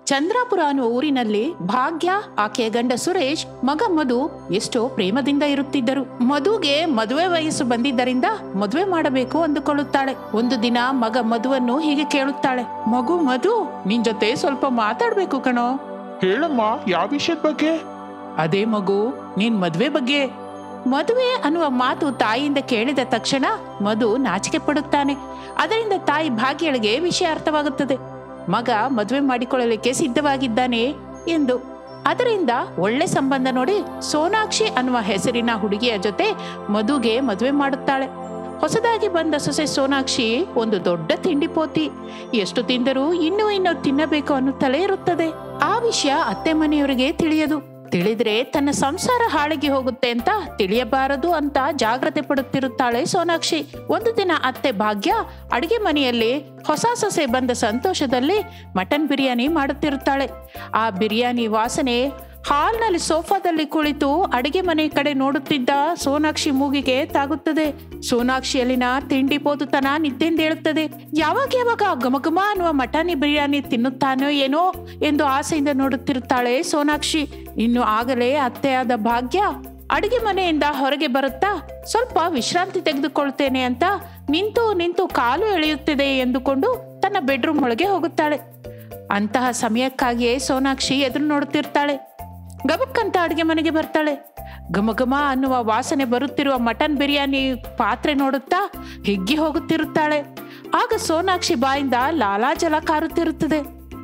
ಚಂದ್ರಾಪುರ ಅನ್ನುವ ಊರಿನಲ್ಲಿ ಭಾಗ್ಯ ಆಕೆಯ ಗಂಡ ಸುರೇಶ್ ಮಗ ಮಧು ಎಷ್ಟೋ ಪ್ರೇಮದಿಂದ ಇರುತ್ತಿದ್ದರು ಮಧುಗೆ ಮದುವೆ ವಯಸ್ಸು ಬಂದಿದ್ದರಿಂದ ಮದುವೆ ಮಾಡಬೇಕು ಅಂದುಕೊಳ್ಳುತ್ತಾಳೆ ಒಂದು ದಿನ ಮಗ ಮಧುವನ್ನು ಹೀಗೆ ಕೇಳುತ್ತಾಳೆ ಮಗು ಮಧು ನಿನ್ ಜೊತೆ ಸ್ವಲ್ಪ ಮಾತಾಡ್ಬೇಕು ಕಣೋ ಹೇಳಮ್ಮ ಯಾವ ವಿಷಯದ ಬಗ್ಗೆ ಅದೇ ಮಗು ನೀನ್ ಮದ್ವೆ ಬಗ್ಗೆ ಮದುವೆ ಅನ್ನುವ ಮಾತು ತಾಯಿಯಿಂದ ಕೇಳಿದ ತಕ್ಷಣ ಮಧು ನಾಚಿಕೆ ಪಡುತ್ತಾನೆ ಅದರಿಂದ ತಾಯಿ ಭಾಗ್ಯಳಿಗೆ ವಿಷಯ ಅರ್ಥವಾಗುತ್ತದೆ ಮಗ ಮದುವೆ ಮಾಡಿಕೊಳ್ಳಲಿಕ್ಕೆ ಸಿದ್ಧವಾಗಿದ್ದಾನೆ ಎಂದು ಅದರಿಂದ ಒಳ್ಳೆ ಸಂಬಂಧ ನೋಡಿ ಸೋನಾಕ್ಷಿ ಅನ್ನುವ ಹೆಸರಿನ ಹುಡುಗಿಯ ಜೊತೆ ಮಧುಗೆ ಮದುವೆ ಮಾಡುತ್ತಾಳೆ ಹೊಸದಾಗಿ ಬಂದ ಸೊಸೆ ಸೋನಾಕ್ಷಿ ಒಂದು ದೊಡ್ಡ ತಿಂಡಿ ಪೋತಿ ಎಷ್ಟು ತಿಂದರೂ ಇನ್ನೂ ಇನ್ನೂ ತಿನ್ನಬೇಕು ಅನ್ನುತ್ತಲೇ ಇರುತ್ತದೆ ಆ ವಿಷಯ ಅತ್ತೆ ಮನೆಯವರಿಗೆ ತಿಳಿಯದು ತಿಳಿದ್ರೆ ತನ್ನ ಸಂಸಾರ ಹಾಳಿಗೆ ಹೋಗುತ್ತೆ ಅಂತ ತಿಳಿಯಬಾರದು ಅಂತ ಜಾಗ್ರತೆ ಪಡುತ್ತಿರುತ್ತಾಳೆ ಸೋನಾಕ್ಷಿ ಒಂದು ದಿನ ಅತ್ತೆ ಭಾಗ್ಯ ಅಡಿಗೆ ಮನೆಯಲ್ಲಿ ಹೊಸ ಸೊಸೆ ಬಂದ ಸಂತೋಷದಲ್ಲಿ ಮಟನ್ ಬಿರಿಯಾನಿ ಮಾಡುತ್ತಿರುತ್ತಾಳೆ ಆ ಬಿರಿಯಾನಿ ವಾಸನೆ ಹಾಲ್ನಲ್ಲಿ ಸೋಫಾದಲ್ಲಿ ಕುಳಿತು ಅಡಿಗೆ ಮನೆ ಕಡೆ ನೋಡುತ್ತಿದ್ದ ಸೋನಾಕ್ಷಿ ಮೂಗಿಗೆ ತಾಗುತ್ತದೆ ಸೋನಾಕ್ಷಿಯಲ್ಲಿನ ತಿಂಡಿ ಪೋದುತನ ನಿದ್ದೆಂದೇಳುತ್ತದೆ ಯಾವಾಗ ಯಾವಾಗ ಘಮಘಮ ಅನ್ನುವ ಮಟನಿ ಬಿರಿಯಾನಿ ತಿನ್ನುತ್ತಾನೋ ಏನೋ ಎಂದು ಆಸೆಯಿಂದ ನೋಡುತ್ತಿರುತ್ತಾಳೆ ಸೋನಾಕ್ಷಿ ಇನ್ನು ಆಗಲೇ ಅತ್ತೆಯಾದ ಭಾಗ್ಯ ಅಡಿಗೆ ಮನೆಯಿಂದ ಹೊರಗೆ ಬರುತ್ತಾ ಸ್ವಲ್ಪ ವಿಶ್ರಾಂತಿ ತೆಗೆದುಕೊಳ್ತೇನೆ ಅಂತ ನಿಂತು ನಿಂತು ಕಾಲು ಎಳೆಯುತ್ತಿದೆ ಎಂದುಕೊಂಡು ತನ್ನ ಬೆಡ್ರೂಮ್ ಒಳಗೆ ಹೋಗುತ್ತಾಳೆ ಅಂತಹ ಸಮಯಕ್ಕಾಗಿಯೇ ಸೋನಾಕ್ಷಿ ಎದುರು ನೋಡುತ್ತಿರ್ತಾಳೆ ಗಬಕ್ಕಂತ ಅಡಿಗೆ ಮನೆಗೆ ಬರ್ತಾಳೆ ಘಮ ಘಮ ಅನ್ನುವ ವಾಸನೆ ಬರುತ್ತಿರುವ ಮಟನ್ ಬಿರಿಯಾನಿ ಪಾತ್ರೆ ನೋಡುತ್ತಾ ಹಿಗ್ಗಿ ಹೋಗುತ್ತಿರುತ್ತಾಳೆ ಆಗ ಸೋನಾಕ್ಷಿ ಬಾಯಿಂದ ಲಾಲಾಜಲ ಕಾರುತ್ತಿರುತ್ತದೆ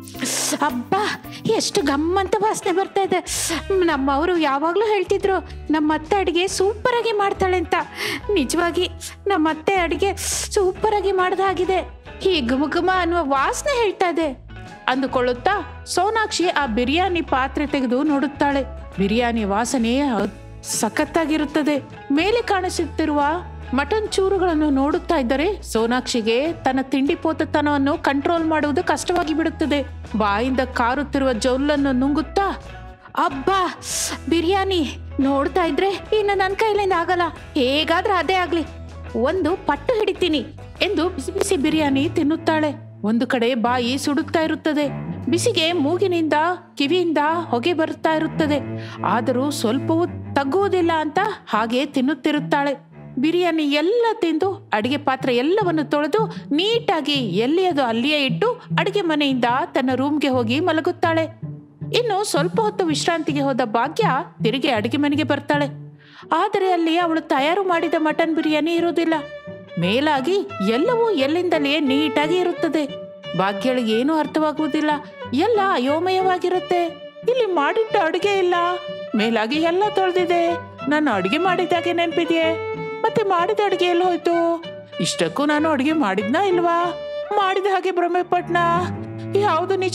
ಅಬ್ಬಾ ಎಷ್ಟು ಗಮ್ಮಂತ ವಾಸನೆ ಬರ್ತಾ ಇದೆ ನಮ್ಮವರು ಯಾವಾಗಲೂ ಹೇಳ್ತಿದ್ರು ನಮ್ಮ ಅತ್ತೆ ಅಡುಗೆ ಸೂಪರ್ ಆಗಿ ಮಾಡ್ತಾಳೆ ಅಂತ ನಿಜವಾಗಿ ನಮ್ಮ ಅತ್ತೆ ಅಡುಗೆ ಸೂಪರ್ ಆಗಿ ಮಾಡ್ದಾಗಿದೆ ಈ ಘಮ ಘಮ ಅನ್ನುವ ವಾಸನೆ ಹೇಳ್ತಾ ಇದೆ ಅಂದುಕೊಳ್ಳುತ್ತಾ ಸೋನಾಕ್ಷಿ ಆ ಬಿರಿಯಾನಿ ಪಾತ್ರೆ ತೆಗೆದು ನೋಡುತ್ತಾಳೆ ಬಿರಿಯಾನಿ ವಾಸನೆ ಅದ್- ಸಖತ್ತಾಗಿರುತ್ತದೆ ಮೇಲೆ ಕಾಣಿಸುತ್ತಿರುವ ಮಟನ್ ಚೂರುಗಳನ್ನು ನೋಡುತ್ತಾ ಇದ್ದರೆ ಸೋನಾಕ್ಷಿಗೆ ತನ್ನ ತಿಂಡಿ ಪೋತತನವನ್ನು ಕಂಟ್ರೋಲ್ ಮಾಡುವುದು ಕಷ್ಟವಾಗಿ ಬಿಡುತ್ತದೆ ಬಾಯಿಂದ ಕಾರುತ್ತಿರುವ ಜೌಲನ್ನು ನುಂಗುತ್ತಾ ಅಬ್ಬಾ ಬಿರಿಯಾನಿ ನೋಡ್ತಾ ಇದ್ರೆ ಇನ್ನು ನನ್ನ ಕೈಲಿಂದ ಆಗಲ್ಲ ಹೇಗಾದ್ರೂ ಅದೇ ಆಗ್ಲಿ ಒಂದು ಪಟ್ಟು ಹಿಡಿತೀನಿ ಎಂದು ಬಿಸಿ ಬಿಸಿ ಬಿರಿಯಾನಿ ತಿನ್ನುತ್ತಾಳೆ ಒಂದು ಕಡೆ ಬಾಯಿ ಸುಡುತ್ತಾ ಇರುತ್ತದೆ ಬಿಸಿಗೆ ಮೂಗಿನಿಂದ ಕಿವಿಯಿಂದ ಹೊಗೆ ಬರುತ್ತಾ ಇರುತ್ತದೆ ಆದರೂ ಸ್ವಲ್ಪವೂ ತಗ್ಗುವುದಿಲ್ಲ ಅಂತ ಹಾಗೆ ತಿನ್ನುತ್ತಿರುತ್ತಾಳೆ ಬಿರಿಯಾನಿ ಎಲ್ಲ ತಿಂದು ಅಡಿಗೆ ಪಾತ್ರೆ ಎಲ್ಲವನ್ನು ತೊಳೆದು ನೀಟಾಗಿ ಎಲ್ಲಿಯದು ಅಲ್ಲಿಯೇ ಇಟ್ಟು ಅಡಿಗೆ ಮನೆಯಿಂದ ತನ್ನ ರೂಮ್ಗೆ ಹೋಗಿ ಮಲಗುತ್ತಾಳೆ ಇನ್ನು ಸ್ವಲ್ಪ ಹೊತ್ತು ವಿಶ್ರಾಂತಿಗೆ ಹೋದ ಭಾಗ್ಯ ತಿರುಗಿ ಅಡಿಗೆ ಮನೆಗೆ ಬರ್ತಾಳೆ ಆದರೆ ಅಲ್ಲಿ ಅವಳು ತಯಾರು ಮಾಡಿದ ಮಟನ್ ಬಿರಿಯಾನಿ ಇರುವುದಿಲ್ಲ ಮೇಲಾಗಿ ಎಲ್ಲವೂ ಎಲ್ಲಿಂದಲೇ ನೀಟಾಗಿ ಇರುತ್ತದೆ ಭಾಗ್ಯಳಿಗೆ ಏನೂ ಅರ್ಥವಾಗುವುದಿಲ್ಲ ಎಲ್ಲ ಅಯೋಮಯವಾಗಿರುತ್ತೆ ಇಲ್ಲಿ ಮಾಡಿಟ್ಟ ಅಡುಗೆ ಇಲ್ಲ ಮೇಲಾಗಿ ಎಲ್ಲ ತೊಳೆದಿದೆ ನಾನು ಅಡುಗೆ ಮಾಡಿದಾಗೆ ನೆನಪಿದೆಯೇ ಮತ್ತೆ ಮಾಡಿದ ಅಡುಗೆ ಎಲ್ಲಿ ಹೋಯ್ತು ಇಷ್ಟಕ್ಕೂ ನಾನು ಅಡುಗೆ ಮಾಡಿದ್ನಾ ಇಲ್ವಾ ಮಾಡಿದ ಹಾಗೆ ಭ್ರಮೆ ಪಟ್ನಾ ಯಾವುದು ನಿಜ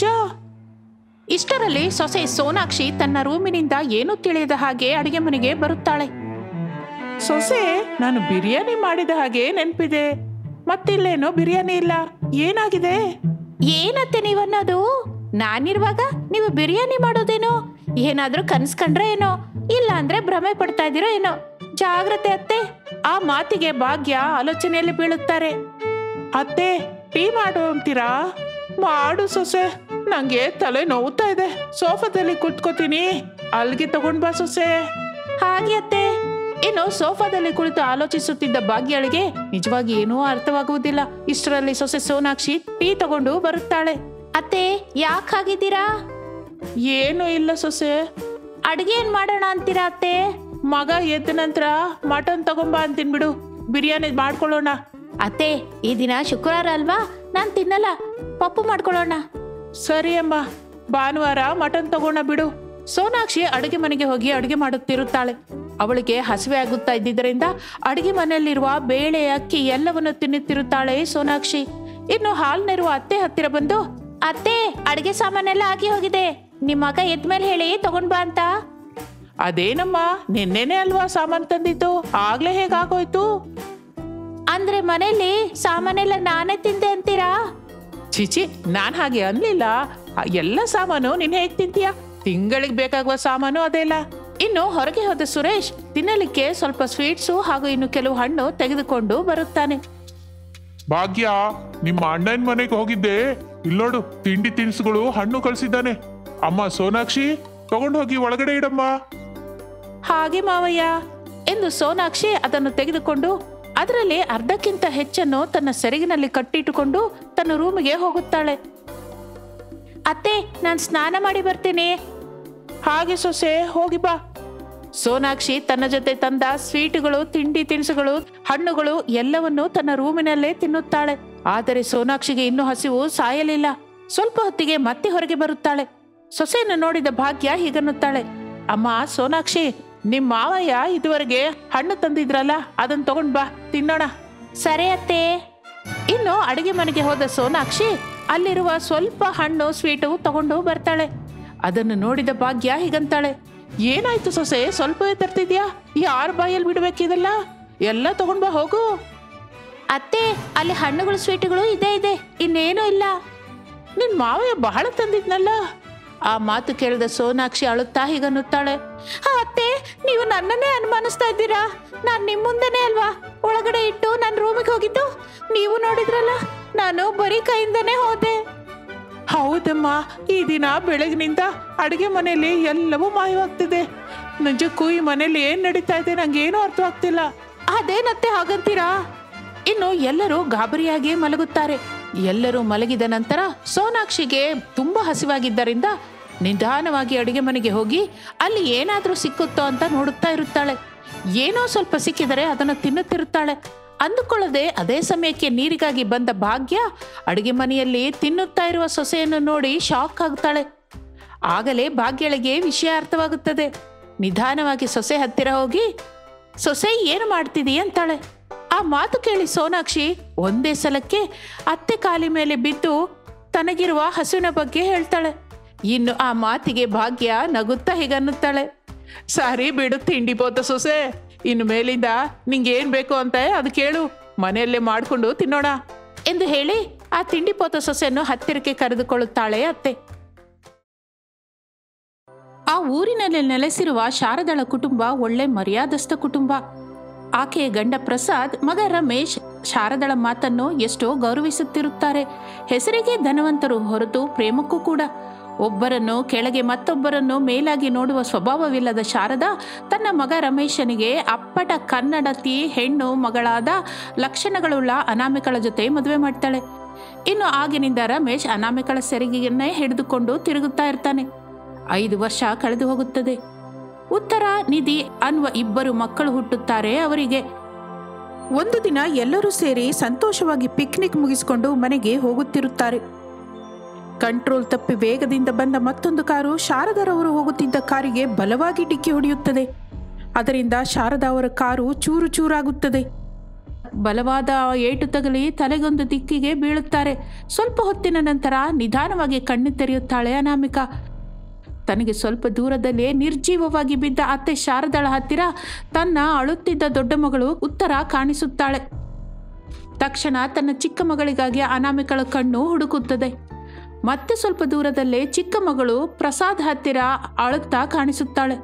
ಇಷ್ಟರಲ್ಲಿ ಸೊಸೆ ಸೋನಾಕ್ಷಿ ತನ್ನ ರೂಮಿನಿಂದ ಏನೂ ತಿಳಿಯದ ಹಾಗೆ ಅಡಿಗೆ ಮನೆಗೆ ಬರುತ್ತಾಳೆ ಸೊಸೆ ನಾನು ಬಿರಿಯಾನಿ ಮಾಡಿದ ಹಾಗೆ ನೆನಪಿದೆ ಮತ್ತಿಲ್ಲೇನೋ ಬಿರಿಯಾನಿ ಇಲ್ಲ ಏನಾಗಿದೆ ಏನತ್ತೆ ನೀವನ್ನೋದು ನಾನಿರುವಾಗ ನೀವು ಬಿರಿಯಾನಿ ಮಾಡೋದೇನೋ ಏನಾದ್ರೂ ಕನ್ಸ್ಕೊಂಡ್ರೆ ಏನೋ ಇಲ್ಲ ಅಂದ್ರೆ ಭ್ರಮೆ ಪಡ್ತಾ ಇದೀರೋ ಏನೋ ಜಾಗ್ರತೆ ಅತ್ತೆ ಆ ಮಾತಿಗೆ ಭಾಗ್ಯ ಆಲೋಚನೆಯಲ್ಲಿ ಬೀಳುತ್ತಾರೆ ಅತ್ತೆ ಟೀ ಮಾಡು ಅಂತೀರಾ ಮಾಡು ಸೊಸೆ ನಂಗೆ ತಲೆ ನೋವ್ತಾ ಇದೆ ಸೋಫಾದಲ್ಲಿ ಕುತ್ಕೋತೀನಿ ಅಲ್ಗೆ ತಗೊಂಡ್ ಬಾ ಸೊಸೆ ಹಾಗೆ ಅತ್ತೆ ಇನ್ನು ಸೋಫಾದಲ್ಲಿ ಕುಳಿತು ಆಲೋಚಿಸುತ್ತಿದ್ದ ಭಾಗ್ಯಳಿಗೆ ನಿಜವಾಗಿ ಏನೂ ಅರ್ಥವಾಗುವುದಿಲ್ಲ ಇಷ್ಟರಲ್ಲಿ ಸೊಸೆ ಸೋನಾಕ್ಷಿ ಟೀ ತಗೊಂಡು ಬರುತ್ತಾಳೆ ಅತ್ತೆ ಯಾಕೆ ಹಾಗಿದ್ದೀರಾ ಏನು ಇಲ್ಲ ಸೊಸೆ ಅಡಿಗೆ ಏನ್ ಮಾಡೋಣ ಅಂತೀರಾ ಅತ್ತೆ ಮಗ ಎದ್ದ ನಂತರ ಮಟನ್ ತಗೊಂಬಾ ಅಂತೀನಿ ಬಿಡು ಬಿರಿಯಾನಿ ಮಾಡ್ಕೊಳ್ಳೋಣ ಅತ್ತೆ ಈ ದಿನ ಶುಕ್ರವಾರ ಅಲ್ವಾ ನಾನ್ ತಿನ್ನಲ್ಲ ಪಪ್ಪು ಮಾಡ್ಕೊಳ್ಳೋಣ ಸರಿ ಅಮ್ಮ ಭಾನುವಾರ ಮಟನ್ ತಗೋಣ ಬಿಡು ಸೋನಾಕ್ಷಿ ಅಡುಗೆ ಮನೆಗೆ ಹೋಗಿ ಅಡುಗೆ ಮಾಡುತ್ತಿರುತ್ತಾಳೆ ಅವಳಿಗೆ ಹಸಿವೆ ಆಗುತ್ತಾ ಇದ್ದಿದ್ದರಿಂದ ಅಡುಗೆ ಮನೆಯಲ್ಲಿರುವ ಬೇಳೆ ಅಕ್ಕಿ ಎಲ್ಲವನ್ನು ತಿನ್ನುತ್ತಿರುತ್ತಾಳೆ ಸೋನಾಕ್ಷಿ ಇನ್ನು ಹಾಲ್ನಿರುವ ಅತ್ತೆ ಹತ್ತಿರ ಬಂದು ಅತ್ತೆ ಅಡುಗೆ ಸಾಮಾನೆಲ್ಲ ಆಗಿ ಹೋಗಿದೆ ನಿಮ್ಮ ಮಗ ಎದ್ಮೇಲೆ ಹೇಳಿ ತಗೊಂಡ್ ಬಾ ಅಂತ ಅದೇನಮ್ಮ ನಿನ್ನೆನೆ ಅಲ್ವಾ ಸಾಮಾನ್ ತಂದಿದ್ದು ಆಗ್ಲೇ ಹೇಗಾಗೋಯ್ತು ಅಂದ್ರೆ ಮನೇಲಿ ಸಾಮಾನೆಲ್ಲ ನಾನೇ ತಿಂದೆ ಅಂತೀರಾ ಚಿಚಿ ನಾನ್ ಹಾಗೆ ಅನ್ಲಿಲ್ಲ ಆ ಎಲ್ಲ ಸಾಮಾನು ನೀನ್ ಹೇಗ್ ತಿಂತೀಯ ತಿಂಗಳಿಗೆ ಬೇಕಾಗುವ ಸಾಮಾನು ಅದೆಲ್ಲ ಇನ್ನು ಹೊರಗೆ ಹೋದ ಸುರೇಶ್ ತಿನ್ನಲಿಕ್ಕೆ ಸ್ವಲ್ಪ ಸ್ವೀಟ್ಸು ಹಾಗೂ ಇನ್ನು ಕೆಲವು ಹಣ್ಣು ತೆಗೆದುಕೊಂಡು ಬರುತ್ತಾನೆ ಭಾಗ್ಯ ನಿಮ್ಮ ಅಣ್ಣನ ಮನೆಗೆ ಹೋಗಿದ್ದೆ ಇಲ್ಲೋಡು ತಿಂಡಿ ತಿನಿಸುಗಳು ಹಣ್ಣು ಕಳ್ಸಿದ್ದಾನೆ ಅಮ್ಮ ಸೋನಾಕ್ಷಿ ತಗೊಂಡು ಹೋಗಿ ಒಳಗಡೆ ಇಡಮ್ಮ ಹಾಗೆ ಮಾವಯ್ಯ ಎಂದು ಸೋನಾಕ್ಷಿ ಅದನ್ನು ತೆಗೆದುಕೊಂಡು ಅದರಲ್ಲಿ ಅರ್ಧಕ್ಕಿಂತ ಹೆಚ್ಚನ್ನು ತನ್ನ ಸೆರಗಿನಲ್ಲಿ ಕಟ್ಟಿಟ್ಟುಕೊಂಡು ತನ್ನ ರೂಮಿಗೆ ಹೋಗುತ್ತಾಳೆ ಅತ್ತೆ ನಾನು ಸ್ನಾನ ಮಾಡಿ ಬರ್ತೀನಿ ಹಾಗೆ ಸೊಸೆ ಹೋಗಿ ಬಾ ಸೋನಾಕ್ಷಿ ತನ್ನ ಜೊತೆ ತಂದ ಸ್ವೀಟುಗಳು ತಿಂಡಿ ತಿನಿಸುಗಳು ಹಣ್ಣುಗಳು ಎಲ್ಲವನ್ನೂ ತನ್ನ ರೂಮಿನಲ್ಲೇ ತಿನ್ನುತ್ತಾಳೆ ಆದರೆ ಸೋನಾಕ್ಷಿಗೆ ಇನ್ನೂ ಹಸಿವು ಸಾಯಲಿಲ್ಲ ಸ್ವಲ್ಪ ಹೊತ್ತಿಗೆ ಮತ್ತೆ ಹೊರಗೆ ಬರುತ್ತಾಳೆ ಸೊಸೆಯನ್ನು ನೋಡಿದ ಭಾಗ್ಯ ಹೀಗನ್ನುತ್ತಾಳೆ ಅಮ್ಮ ಸೋನಾಕ್ಷಿ ನಿಮ್ ಮಾವಯ್ಯ ಇದುವರೆಗೆ ಹಣ್ಣು ತಂದಿದ್ರಲ್ಲ ಅದನ್ನ ತಗೊಂಡ್ ಬಾ ತಿನ್ನೋಣ ಸರಿ ಅತ್ತೆ ಇನ್ನು ಅಡಿಗೆ ಮನೆಗೆ ಹೋದ ಸೋನಾಕ್ಷಿ ಅಲ್ಲಿರುವ ಸ್ವಲ್ಪ ಹಣ್ಣು ಸ್ವೀಟು ತಗೊಂಡು ಬರ್ತಾಳೆ ಅದನ್ನು ನೋಡಿದ ಭಾಗ್ಯ ಹೀಗಂತಾಳೆ ಏನಾಯ್ತು ಸೊಸೆ ಸ್ವಲ್ಪವೇ ತರ್ತಿದ್ಯಾ ಯಾರ ಬಾಯಲ್ಲಿ ಬಿಡ್ಬೇಕಿದೆಲ್ಲ ಎಲ್ಲ ತಗೊಂಡ್ ಬಾ ಹೋಗು ಅತ್ತೆ ಅಲ್ಲಿ ಹಣ್ಣುಗಳು ಸ್ವೀಟುಗಳು ಇದೆ ಇದೆ ಇನ್ನೇನೂ ಇಲ್ಲ ನಿನ್ ಮಾವಯ್ಯ ಬಹಳ ತಂದಿದ್ನಲ್ಲ ಆ ಮಾತು ಕೇಳಿದ ಸೋನಾಕ್ಷಿ ಅಳುತ್ತಾ ಹೀಗನ್ನುತ್ತಾಳೆ "ಆ, ಅತ್ತೆ ನೀವು ನನ್ನನ್ನೇ ಅನುಮಾನಿಸ್ತಾ ಇದ್ದೀರಾ ನಾನ್ ನಿಮ್ ಮುಂದೆನೇ ಅಲ್ವಾ ಒಳಗಡೆ ಇಟ್ಟು ನನ್ನ ರೂಮಿಗೆ ಹೋಗಿದ್ದು ನೀವು ನೋಡಿದ್ರಲ್ಲ ನಾನು ಬರೀ ಕೈಯಿಂದನೇ ಹೋದೆ ಹೌದಮ್ಮ ಈ ದಿನ ಬೆಳಗಿನಿಂದ ಅಡುಗೆ ಮನೆಯಲ್ಲಿ ಎಲ್ಲವೂ ಮಾಯವಾಗ್ತಿದೆ ನಿಜಕ್ಕೂ ಈ ಮನೇಲಿ ಏನ್ ನಡೀತಾ ಇದೆ ನಂಗೇನೂ ಅರ್ಥವಾಗ್ತಿಲ್ಲ ಅದೇನತ್ತೆ ಹಾಗಂತೀರಾ ಇನ್ನು ಎಲ್ಲರೂ ಗಾಬರಿಯಾಗಿ ಮಲಗುತ್ತಾರೆ ಎಲ್ಲರೂ ಮಲಗಿದ ನಂತರ ಸೋನಾಕ್ಷಿಗೆ ತುಂಬಾ ಹಸಿವಾಗಿದ್ದರಿಂದ ನಿಧಾನವಾಗಿ ಅಡುಗೆ ಮನೆಗೆ ಹೋಗಿ ಅಲ್ಲಿ ಏನಾದರೂ ಸಿಕ್ಕುತ್ತೋ ಅಂತ ನೋಡುತ್ತಾ ಇರುತ್ತಾಳೆ ಏನೋ ಸ್ವಲ್ಪ ಸಿಕ್ಕಿದರೆ ಅದನ್ನು ತಿನ್ನುತ್ತಿರುತ್ತಾಳೆ ಅಂದುಕೊಳ್ಳದೆ ಅದೇ ಸಮಯಕ್ಕೆ ನೀರಿಗಾಗಿ ಬಂದ ಭಾಗ್ಯ ಅಡುಗೆ ಮನೆಯಲ್ಲಿ ತಿನ್ನುತ್ತಾ ಇರುವ ಸೊಸೆಯನ್ನು ನೋಡಿ ಶಾಕ್ ಆಗ್ತಾಳೆ ಆಗಲೇ ಭಾಗ್ಯಳಿಗೆ ವಿಷಯ ಅರ್ಥವಾಗುತ್ತದೆ ನಿಧಾನವಾಗಿ ಸೊಸೆ ಹತ್ತಿರ ಹೋಗಿ ಸೊಸೆ ಏನು ಮಾಡ್ತಿದೀ ಅಂತಾಳೆ ಆ ಮಾತು ಕೇಳಿ ಸೋನಾಕ್ಷಿ ಒಂದೇ ಸಲಕ್ಕೆ ಅತ್ತೆ ಕಾಲಿ ಮೇಲೆ ಬಿದ್ದು ತನಗಿರುವ ಹಸುವಿನ ಬಗ್ಗೆ ಹೇಳ್ತಾಳೆ ಇನ್ನು ಆ ಮಾತಿಗೆ ಭಾಗ್ಯ ನಗುತ್ತಾ ಹೀಗನ್ನುತ್ತಾಳೆ ಸಾರಿ ಬಿಡು ತಿಂಡಿ ಪೋತ ಸೊಸೆ ಇನ್ನು ಮೇಲಿಂದ ನಿಂಗೆ ಏನ್ ಬೇಕು ಅಂತ ಅದು ಕೇಳು ಮನೆಯಲ್ಲೇ ಮಾಡಿಕೊಂಡು ತಿನ್ನೋಣ ಎಂದು ಹೇಳಿ ಆ ತಿಂಡಿ ಪೋತ ಸೊಸೆಯನ್ನು ಹತ್ತಿರಕ್ಕೆ ಕರೆದುಕೊಳ್ಳುತ್ತಾಳೆ ಅತ್ತೆ ಆ ಊರಿನಲ್ಲಿ ನೆಲೆಸಿರುವ ಶಾರದಳ ಕುಟುಂಬ ಒಳ್ಳೆ ಮರ್ಯಾದಸ್ಥ ಕುಟುಂಬ ಆಕೆಯ ಗಂಡ ಪ್ರಸಾದ್ ಮಗ ರಮೇಶ್ ಶಾರದಳ ಮಾತನ್ನು ಎಷ್ಟೋ ಗೌರವಿಸುತ್ತಿರುತ್ತಾರೆ ಹೆಸರಿಗೆ ಧನವಂತರು ಹೊರತು ಪ್ರೇಮಕ್ಕೂ ಕೂಡ ಒಬ್ಬರನ್ನು ಕೆಳಗೆ ಮತ್ತೊಬ್ಬರನ್ನು ಮೇಲಾಗಿ ನೋಡುವ ಸ್ವಭಾವವಿಲ್ಲದ ಶಾರದಾ ತನ್ನ ಮಗ ರಮೇಶನಿಗೆ ಅಪ್ಪಟ ಕನ್ನಡತಿ ಹೆಣ್ಣು ಮಗಳಾದ ಲಕ್ಷಣಗಳುಳ್ಳ ಅನಾಮಿಕಳ ಜೊತೆ ಮದುವೆ ಮಾಡ್ತಾಳೆ ಇನ್ನು ಆಗಿನಿಂದ ರಮೇಶ್ ಅನಾಮಿಕಳ ಸೆರಿಗೆಯನ್ನೇ ಹಿಡಿದುಕೊಂಡು ತಿರುಗುತ್ತಾ ಇರ್ತಾನೆ ಐದು ವರ್ಷ ಕಳೆದು ಹೋಗುತ್ತದೆ ಉತ್ತರ ನಿಧಿ ಅನ್ನುವ ಇಬ್ಬರು ಮಕ್ಕಳು ಹುಟ್ಟುತ್ತಾರೆ ಅವರಿಗೆ ಒಂದು ದಿನ ಎಲ್ಲರೂ ಸೇರಿ ಸಂತೋಷವಾಗಿ ಪಿಕ್ನಿಕ್ ಮುಗಿಸಿಕೊಂಡು ಮನೆಗೆ ಹೋಗುತ್ತಿರುತ್ತಾರೆ ಕಂಟ್ರೋಲ್ ತಪ್ಪಿ ವೇಗದಿಂದ ಬಂದ ಮತ್ತೊಂದು ಕಾರು ಶಾರದಾರವರು ಹೋಗುತ್ತಿದ್ದ ಕಾರಿಗೆ ಬಲವಾಗಿ ಡಿಕ್ಕಿ ಹೊಡೆಯುತ್ತದೆ ಅದರಿಂದ ಶಾರದಾ ಅವರ ಕಾರು ಚೂರು ಚೂರಾಗುತ್ತದೆ ಬಲವಾದ ಏಟು ತಗಲಿ ತಲೆಗೊಂದು ದಿಕ್ಕಿಗೆ ಬೀಳುತ್ತಾರೆ ಸ್ವಲ್ಪ ಹೊತ್ತಿನ ನಂತರ ನಿಧಾನವಾಗಿ ಕಣ್ಣು ತೆರೆಯುತ್ತಾಳೆ ಅನಾಮಿಕಾ ತನಗೆ ಸ್ವಲ್ಪ ದೂರದಲ್ಲೇ ನಿರ್ಜೀವವಾಗಿ ಬಿದ್ದ ಅತ್ತೆ ಶಾರದಳ ಹತ್ತಿರ ತನ್ನ ಅಳುತ್ತಿದ್ದ ದೊಡ್ಡ ಮಗಳು ಉತ್ತರ ಕಾಣಿಸುತ್ತಾಳೆ ತಕ್ಷಣ ತನ್ನ ಚಿಕ್ಕ ಮಗಳಿಗಾಗಿ ಅನಾಮಿಕಳ ಕಣ್ಣು ಹುಡುಕುತ್ತದೆ ಮತ್ತೆ ಸ್ವಲ್ಪ ದೂರದಲ್ಲೇ ಚಿಕ್ಕ ಮಗಳು ಪ್ರಸಾದ್ ಹತ್ತಿರ ಅಳುತ್ತಾ ಕಾಣಿಸುತ್ತಾಳೆ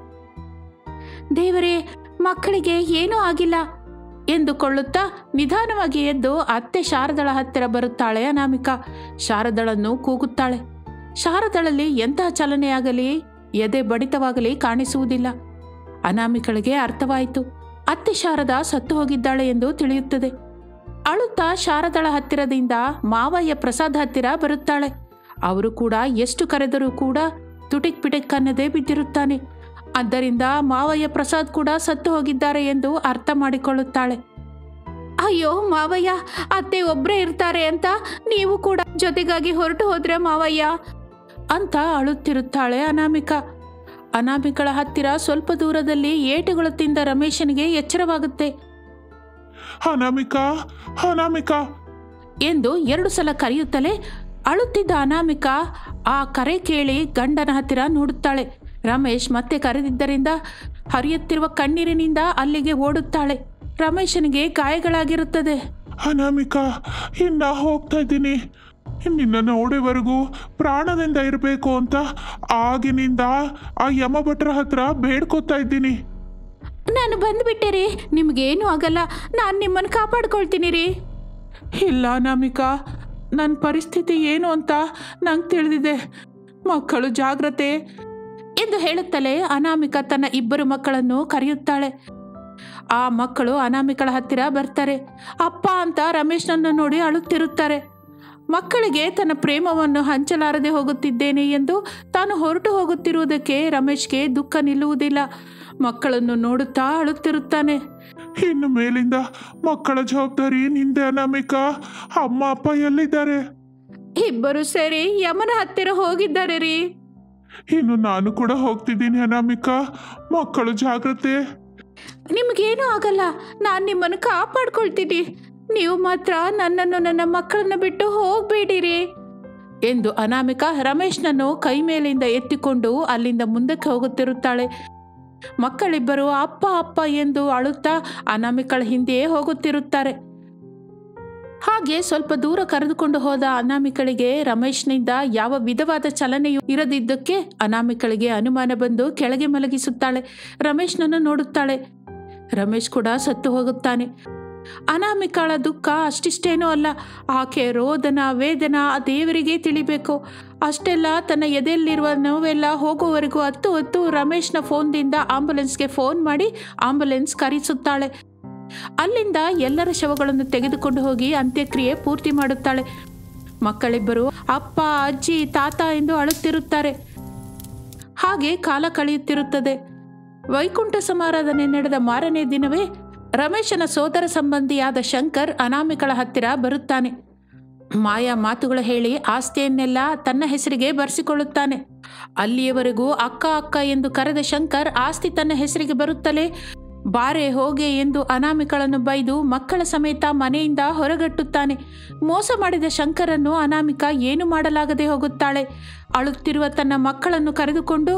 ದೇವರೇ ಮಕ್ಕಳಿಗೆ ಏನೂ ಆಗಿಲ್ಲ ಎಂದುಕೊಳ್ಳುತ್ತಾ ನಿಧಾನವಾಗಿ ಎದ್ದು ಅತ್ತೆ ಶಾರದಳ ಹತ್ತಿರ ಬರುತ್ತಾಳೆ ಅನಾಮಿಕಾ ಶಾರದಳನ್ನು ಕೂಗುತ್ತಾಳೆ ಶಾರದಳಲ್ಲಿ ಎಂತಹ ಚಲನೆಯಾಗಲಿ ಎದೆ ಬಡಿತವಾಗಲಿ ಕಾಣಿಸುವುದಿಲ್ಲ ಅನಾಮಿಕಳಿಗೆ ಅರ್ಥವಾಯಿತು ಅತ್ತೆ ಶಾರದಾ ಸತ್ತು ಹೋಗಿದ್ದಾಳೆ ಎಂದು ತಿಳಿಯುತ್ತದೆ ಅಳುತ್ತಾ ಶಾರದಳ ಹತ್ತಿರದಿಂದ ಮಾವಯ್ಯ ಪ್ರಸಾದ್ ಹತ್ತಿರ ಬರುತ್ತಾಳೆ ಅವರು ಕೂಡ ಎಷ್ಟು ಕರೆದರೂ ಕೂಡ ತುಟಿಕ್ ಪಿಟಿಕ್ ಅನ್ನದೇ ಬಿದ್ದಿರುತ್ತಾನೆ ಆದ್ದರಿಂದ ಮಾವಯ್ಯ ಪ್ರಸಾದ್ ಕೂಡ ಸತ್ತು ಹೋಗಿದ್ದಾರೆ ಎಂದು ಅರ್ಥ ಮಾಡಿಕೊಳ್ಳುತ್ತಾಳೆ ಅಯ್ಯೋ ಮಾವಯ್ಯ ಅತ್ತೆ ಒಬ್ಬರೇ ಇರ್ತಾರೆ ಅಂತ ನೀವು ಕೂಡ ಜೊತೆಗಾಗಿ ಹೊರಟು ಹೋದ್ರೆ ಮಾವಯ್ಯ ಅಂತ ಅಳುತ್ತಿರುತ್ತಾಳೆ ಅನಾಮಿಕಾ ಅನಾಮಿಕಳ ಹತ್ತಿರ ಸ್ವಲ್ಪ ದೂರದಲ್ಲಿ ಏಟುಗಳು ತಿಂದ ರಮೇಶನಿಗೆ ಎಚ್ಚರವಾಗುತ್ತೆ ಅನಾಮಿಕಾ ಅನಾಮಿಕಾ ಎಂದು ಎರಡು ಸಲ ಕರೆಯುತ್ತಲೇ ಅಳುತ್ತಿದ್ದ ಅನಾಮಿಕಾ ಆ ಕರೆ ಕೇಳಿ ಗಂಡನ ಹತ್ತಿರ ನೋಡುತ್ತಾಳೆ ರಮೇಶ್ ಮತ್ತೆ ಕರೆದಿದ್ದರಿಂದ ಹರಿಯುತ್ತಿರುವ ಕಣ್ಣೀರಿನಿಂದ ಅಲ್ಲಿಗೆ ಓಡುತ್ತಾಳೆ ರಮೇಶನಿಗೆ ಗಾಯಗಳಾಗಿರುತ್ತದೆ ಅನಾಮಿಕಾ ಇನ್ನ ಹೋಗ್ತಾ ಇದ್ದೀನಿ ನಿನ್ನ ನೋಡೋವರೆಗೂ ಪ್ರಾಣದಿಂದ ಇರಬೇಕು ಅಂತ ಆಗಿನಿಂದ ಆ ಯಮಭಟ್ರ ಹತ್ರ ಬೇಡ್ಕೋತಾ ಇದ್ದೀನಿ ನಾನು ಬಂದ್ಬಿಟ್ಟೆ ರೀ ನಿಮಗೇನು ಆಗಲ್ಲ ನಾನು ನಿಮ್ಮನ್ನು ಕಾಪಾಡ್ಕೊಳ್ತೀನಿ ರೀ ಇಲ್ಲ ಅನಾಮಿಕಾ ನನ್ನ ಪರಿಸ್ಥಿತಿ ಏನು ಅಂತ ನಂಗೆ ತಿಳಿದಿದೆ ಮಕ್ಕಳು ಜಾಗ್ರತೆ ಎಂದು ಹೇಳುತ್ತಲೇ ಅನಾಮಿಕ ತನ್ನ ಇಬ್ಬರು ಮಕ್ಕಳನ್ನು ಕರೆಯುತ್ತಾಳೆ ಆ ಮಕ್ಕಳು ಅನಾಮಿಕಳ ಹತ್ತಿರ ಬರ್ತಾರೆ ಅಪ್ಪ ಅಂತ ರಮೇಶ್ನನ್ನು ನೋಡಿ ಅಳುತ್ತಿರುತ್ತಾರೆ ಮಕ್ಕಳಿಗೆ ತನ್ನ ಪ್ರೇಮವನ್ನು ಹಂಚಲಾರದೆ ಹೋಗುತ್ತಿದ್ದೇನೆ ಎಂದು ತಾನು ಹೊರಟು ಹೋಗುತ್ತಿರುವುದಕ್ಕೆ ರಮೇಶ್ಗೆ ದುಃಖ ನಿಲ್ಲುವುದಿಲ್ಲ ಮಕ್ಕಳನ್ನು ನೋಡುತ್ತಾ ಅಳುತ್ತಿರುತ್ತಾನೆ ಇನ್ನು ಮೇಲಿಂದ ಮಕ್ಕಳ ಜವಾಬ್ದಾರಿ ನಿಂದೆ ಅನಾಮಿಕಾ ಅಮ್ಮ ಅಪ್ಪ ಎಲ್ಲಿದ್ದಾರೆ ಇಬ್ಬರು ಸೇರಿ ಯಮನ ಹತ್ತಿರ ಹೋಗಿದ್ದಾರೆ ರೀ ಇನ್ನು ನಾನು ಕೂಡ ಹೋಗ್ತಿದ್ದೀನಿ ಅನಾಮಿಕಾ ಮಕ್ಕಳು ಜಾಗ್ರತೆ ನಿಮಗೇನೂ ಆಗಲ್ಲ ನಾನು ನಿಮ್ಮನ್ನು ಕಾಪಾಡ್ಕೊಳ್ತೀನಿ ನೀವು ಮಾತ್ರ ನನ್ನನ್ನು ನನ್ನ ಮಕ್ಕಳನ್ನು ಬಿಟ್ಟು ಹೋಗಬೇಡಿರಿ ಎಂದು ಅನಾಮಿಕಾ ರಮೇಶ್ನನ್ನು ಕೈ ಮೇಲಿಂದ ಎತ್ತಿಕೊಂಡು ಅಲ್ಲಿಂದ ಮುಂದಕ್ಕೆ ಹೋಗುತ್ತಿರುತ್ತಾಳೆ ಮಕ್ಕಳಿಬ್ಬರು ಅಪ್ಪ ಅಪ್ಪ ಎಂದು ಅಳುತ್ತಾ ಅನಾಮಿಕಳ ಹಿಂದೆಯೇ ಹೋಗುತ್ತಿರುತ್ತಾರೆ ಹಾಗೆ ಸ್ವಲ್ಪ ದೂರ ಕರೆದುಕೊಂಡು ಹೋದ ಅನಾಮಿಕಳಿಗೆ ರಮೇಶ್ನಿಂದ ಯಾವ ವಿಧವಾದ ಚಲನೆಯೂ ಇರದಿದ್ದಕ್ಕೆ ಅನಾಮಿಕಳಿಗೆ ಅನುಮಾನ ಬಂದು ಕೆಳಗೆ ಮಲಗಿಸುತ್ತಾಳೆ ರಮೇಶ್ನನ್ನು ನೋಡುತ್ತಾಳೆ ರಮೇಶ್ ಕೂಡ ಸತ್ತು ಹೋಗುತ್ತಾನೆ ಅನಾಮಿಕಳ ದುಃಖ ಅಷ್ಟಿಷ್ಟೇನೂ ಅಲ್ಲ ಆಕೆ ರೋದನ ವೇದನ ಆ ದೇವರಿಗೆ ತಿಳಿಬೇಕು ಅಷ್ಟೆಲ್ಲ ತನ್ನ ಎದೆಯಲ್ಲಿರುವ ನೋವೆಲ್ಲ ಹೋಗುವವರೆಗೂ ಹತ್ತು ಹೊತ್ತು ರಮೇಶ್ನ ಫೋನ್ದಿಂದ ಆಂಬುಲೆನ್ಸ್ಗೆ ಫೋನ್ ಮಾಡಿ ಆಂಬುಲೆನ್ಸ್ ಕರೆಸುತ್ತಾಳೆ ಅಲ್ಲಿಂದ ಎಲ್ಲರ ಶವಗಳನ್ನು ತೆಗೆದುಕೊಂಡು ಹೋಗಿ ಅಂತ್ಯಕ್ರಿಯೆ ಪೂರ್ತಿ ಮಾಡುತ್ತಾಳೆ ಮಕ್ಕಳಿಬ್ಬರು ಅಪ್ಪ ಅಜ್ಜಿ ತಾತ ಎಂದು ಅಳುತ್ತಿರುತ್ತಾರೆ ಹಾಗೆ ಕಾಲ ಕಳೆಯುತ್ತಿರುತ್ತದೆ ವೈಕುಂಠ ಸಮಾರಾಧನೆ ನಡೆದ ಮಾರನೇ ದಿನವೇ ರಮೇಶನ ಸೋದರ ಸಂಬಂಧಿಯಾದ ಶಂಕರ್ ಅನಾಮಿಕಳ ಹತ್ತಿರ ಬರುತ್ತಾನೆ ಮಾಯಾ ಮಾತುಗಳು ಹೇಳಿ ಆಸ್ತಿಯನ್ನೆಲ್ಲ ತನ್ನ ಹೆಸರಿಗೆ ಬರೆಸಿಕೊಳ್ಳುತ್ತಾನೆ ಅಲ್ಲಿಯವರೆಗೂ ಅಕ್ಕ ಅಕ್ಕ ಎಂದು ಕರೆದ ಶಂಕರ್ ಆಸ್ತಿ ತನ್ನ ಹೆಸರಿಗೆ ಬರುತ್ತಲೇ ಬಾರೆ ಹೋಗೆ ಎಂದು ಅನಾಮಿಕಳನ್ನು ಬೈದು ಮಕ್ಕಳ ಸಮೇತ ಮನೆಯಿಂದ ಹೊರಗಟ್ಟುತ್ತಾನೆ ಮೋಸ ಮಾಡಿದ ಶಂಕರನ್ನು ಅನಾಮಿಕ ಏನು ಮಾಡಲಾಗದೆ ಹೋಗುತ್ತಾಳೆ ಅಳುತ್ತಿರುವ ತನ್ನ ಮಕ್ಕಳನ್ನು ಕರೆದುಕೊಂಡು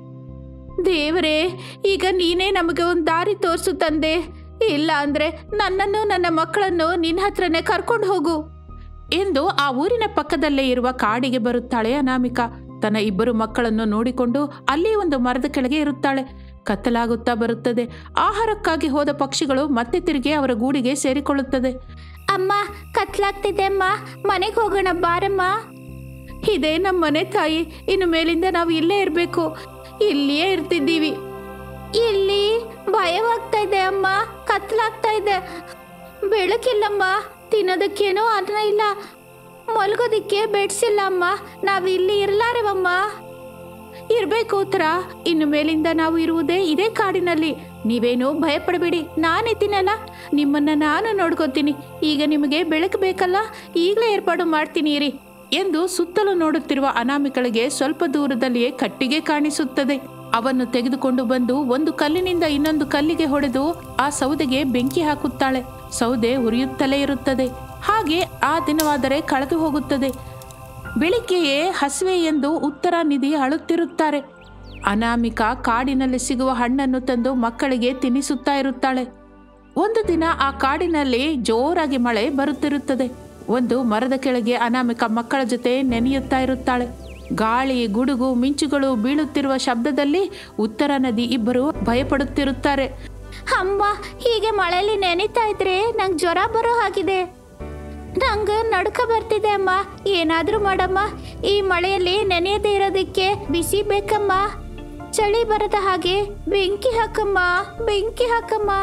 ದೇವರೇ ಈಗ ನೀನೇ ನಮಗೆ ಒಂದು ದಾರಿ ತೋರಿಸು ತಂದೆ ಇಲ್ಲ ಅಂದ್ರೆ ನನ್ನನ್ನು ನನ್ನ ಮಕ್ಕಳನ್ನು ನಿನ್ನ ಹತ್ರನೇ ಕರ್ಕೊಂಡು ಹೋಗು ಎಂದು ಆ ಊರಿನ ಪಕ್ಕದಲ್ಲೇ ಇರುವ ಕಾಡಿಗೆ ಬರುತ್ತಾಳೆ ಅನಾಮಿಕಾ ತನ್ನ ಇಬ್ಬರು ಮಕ್ಕಳನ್ನು ನೋಡಿಕೊಂಡು ಅಲ್ಲಿ ಒಂದು ಮರದ ಕೆಳಗೆ ಇರುತ್ತಾಳೆ ಕತ್ತಲಾಗುತ್ತಾ ಬರುತ್ತದೆ ಆಹಾರಕ್ಕಾಗಿ ಹೋದ ಪಕ್ಷಿಗಳು ಮತ್ತೆ ತಿರುಗಿ ಅವರ ಗೂಡಿಗೆ ಸೇರಿಕೊಳ್ಳುತ್ತದೆ ಅಮ್ಮ ಕತ್ಲಾಗ್ತಿದೆ ಅಮ್ಮ ಮನೆಗೆ ಹೋಗೋಣ ಬಾರಮ್ಮ ಇದೇ ನಮ್ಮ ಮನೆ ತಾಯಿ ಇನ್ನು ಮೇಲಿಂದ ನಾವು ಇಲ್ಲೇ ಇರಬೇಕು ಇಲ್ಲಿಯೇ ಇರ್ತಿದ್ದೀವಿ ಇಲ್ಲಿ ಭಯವಾಗ್ತಾ ಇದೆ ಅಮ್ಮ ಕತ್ಲಾಗ್ತಾ ಇದೆ ಬೆಳಕಿಲ್ಲಮ್ಮ ತಿನ್ನೋದಕ್ಕೇನೋ ಅನ್ನ ಇಲ್ಲ ಮಲ್ಗೋದಿಕ್ಕೆ ಬೆಡ್ಸಿಲ್ಲ ಅಮ್ಮ ನಾವು ಇಲ್ಲಿ ಇರ್ಲಾರವಮ್ಮ ಇರಬೇಕು ಉತ್ತರ ಇನ್ನು ಮೇಲಿಂದ ನಾವು ಇರುವುದೇ ಇದೇ ಕಾಡಿನಲ್ಲಿ ನೀವೇನು ಭಯಪಡಬೇಡಿ ನಾನಿದ್ದೀನಲ್ಲ ನಿಮ್ಮನ್ನ ನಾನು ನೋಡ್ಕೋತೀನಿ ಈಗ ನಿಮಗೆ ಬೆಳಕು ಬೇಕಲ್ಲ ಈಗಲೇ ಏರ್ಪಾಡು ಮಾಡ್ತೀನಿ ಇರಿ ಎಂದು ಸುತ್ತಲೂ ನೋಡುತ್ತಿರುವ ಅನಾಮಿಕಳಿಗೆ ಸ್ವಲ್ಪ ದೂರದಲ್ಲಿಯೇ ಕಟ್ಟಿಗೆ ಕಾಣಿಸುತ್ತದೆ ಅವನ್ನು ತೆಗೆದುಕೊಂಡು ಬಂದು ಒಂದು ಕಲ್ಲಿನಿಂದ ಇನ್ನೊಂದು ಕಲ್ಲಿಗೆ ಹೊಡೆದು ಆ ಸೌದೆಗೆ ಬೆಂಕಿ ಹಾಕುತ್ತಾಳೆ ಸೌದೆ ಉರಿಯುತ್ತಲೇ ಇರುತ್ತದೆ ಹಾಗೆ ಆ ದಿನವಾದರೆ ಕಳೆದು ಹೋಗುತ್ತದೆ ಬೆಳಿಗ್ಗೆಯೇ ಹಸಿವೆ ಎಂದು ಉತ್ತರ ನಿಧಿ ಅಳುತ್ತಿರುತ್ತಾರೆ ಅನಾಮಿಕಾ ಕಾಡಿನಲ್ಲಿ ಸಿಗುವ ಹಣ್ಣನ್ನು ತಂದು ಮಕ್ಕಳಿಗೆ ತಿನ್ನಿಸುತ್ತಾ ಇರುತ್ತಾಳೆ ಒಂದು ದಿನ ಆ ಕಾಡಿನಲ್ಲಿ ಜೋರಾಗಿ ಮಳೆ ಬರುತ್ತಿರುತ್ತದೆ ಒಂದು ಮರದ ಕೆಳಗೆ ಅನಾಮಿಕ ಮಕ್ಕಳ ಜೊತೆ ನೆನೆಯುತ್ತಾ ಇರುತ್ತಾಳೆ ಗಾಳಿ ಗುಡುಗು ಮಿಂಚುಗಳು ಬೀಳುತ್ತಿರುವ ಶಬ್ದದಲ್ಲಿ ಉತ್ತರ ನದಿ ಇಬ್ಬರು ಭಯಪಡುತ್ತಿರುತ್ತಾರೆ ಅಮ್ಮ ಹೀಗೆ ಮಳೆಯಲ್ಲಿ ನೆನೀತಾ ಇದ್ರೆ ನಂಗೆ ಜ್ವರ ಬರೋ ಹಾಗಿದೆ ನಂಗೆ ನಡ್ಕ ಬರ್ತಿದೆ ಅಮ್ಮ ಏನಾದರೂ ಮಾಡಮ್ಮ ಈ ಮಳೆಯಲ್ಲಿ ನೆನೆಯದೇ ಇರೋದಕ್ಕೆ ಬಿಸಿ ಬೇಕಮ್ಮ ಚಳಿ ಬರದ ಹಾಗೆ ಬೆಂಕಿ ಹಾಕಮ್ಮ ಬೆಂಕಿ ಹಾಕಮ್ಮ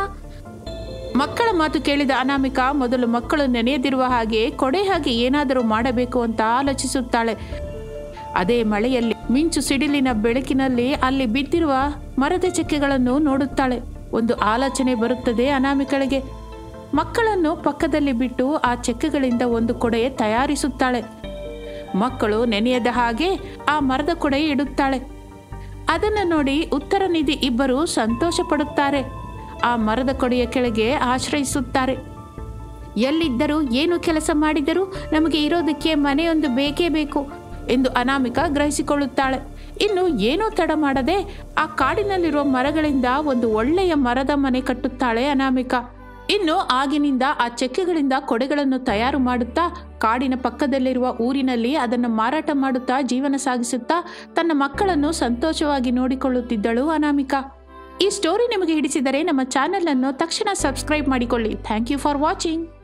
ಮಕ್ಕಳ ಮಾತು ಕೇಳಿದ ಅನಾಮಿಕಾ ಮೊದಲು ಮಕ್ಕಳು ನೆನೆಯದಿರುವ ಹಾಗೆ ಕೊಡೆ ಹಾಗೆ ಏನಾದರೂ ಮಾಡಬೇಕು ಅಂತ ಆಲೋಚಿಸುತ್ತಾಳೆ ಅದೇ ಮಳೆಯಲ್ಲಿ ಮಿಂಚು ಸಿಡಿಲಿನ ಬೆಳಕಿನಲ್ಲಿ ಅಲ್ಲಿ ಬಿದ್ದಿರುವ ಮರದ ಚಕ್ಕೆಗಳನ್ನು ನೋಡುತ್ತಾಳೆ ಒಂದು ಆಲೋಚನೆ ಬರುತ್ತದೆ ಅನಾಮಿಕಳಿಗೆ ಮಕ್ಕಳನ್ನು ಪಕ್ಕದಲ್ಲಿ ಬಿಟ್ಟು ಆ ಚೆಕ್ಕೆಗಳಿಂದ ಒಂದು ಕೊಡೆ ತಯಾರಿಸುತ್ತಾಳೆ ಮಕ್ಕಳು ನೆನೆಯದ ಹಾಗೆ ಆ ಮರದ ಕೊಡೆ ಇಡುತ್ತಾಳೆ ಅದನ್ನು ನೋಡಿ ಉತ್ತರ ನಿಧಿ ಇಬ್ಬರು ಸಂತೋಷ ಪಡುತ್ತಾರೆ ಆ ಮರದ ಕೊಡೆಯ ಕೆಳಗೆ ಆಶ್ರಯಿಸುತ್ತಾರೆ ಎಲ್ಲಿದ್ದರೂ ಏನು ಕೆಲಸ ಮಾಡಿದರೂ ನಮಗೆ ಇರೋದಕ್ಕೆ ಮನೆಯೊಂದು ಬೇಕೇ ಬೇಕು ಎಂದು ಅನಾಮಿಕ ಗ್ರಹಿಸಿಕೊಳ್ಳುತ್ತಾಳೆ ಇನ್ನು ಏನೂ ತಡ ಮಾಡದೆ ಆ ಕಾಡಿನಲ್ಲಿರುವ ಮರಗಳಿಂದ ಒಂದು ಒಳ್ಳೆಯ ಮರದ ಮನೆ ಕಟ್ಟುತ್ತಾಳೆ ಅನಾಮಿಕ ಇನ್ನು ಆಗಿನಿಂದ ಆ ಚೆಕ್ಕೆಗಳಿಂದ ಕೊಡೆಗಳನ್ನು ತಯಾರು ಮಾಡುತ್ತಾ ಕಾಡಿನ ಪಕ್ಕದಲ್ಲಿರುವ ಊರಿನಲ್ಲಿ ಅದನ್ನು ಮಾರಾಟ ಮಾಡುತ್ತಾ ಜೀವನ ಸಾಗಿಸುತ್ತಾ ತನ್ನ ಮಕ್ಕಳನ್ನು ಸಂತೋಷವಾಗಿ ನೋಡಿಕೊಳ್ಳುತ್ತಿದ್ದಳು ಅನಾಮಿಕಾ ಈ ಸ್ಟೋರಿ ನಿಮಗೆ ಹಿಡಿಸಿದರೆ ನಮ್ಮ ಚಾನೆಲ್ ಅನ್ನು ತಕ್ಷಣ ಸಬ್ಸ್ಕ್ರೈಬ್ ಮಾಡಿಕೊಳ್ಳಿ ಥ್ಯಾಂಕ್ ಯು ಫಾರ್ ವಾಚಿಂಗ್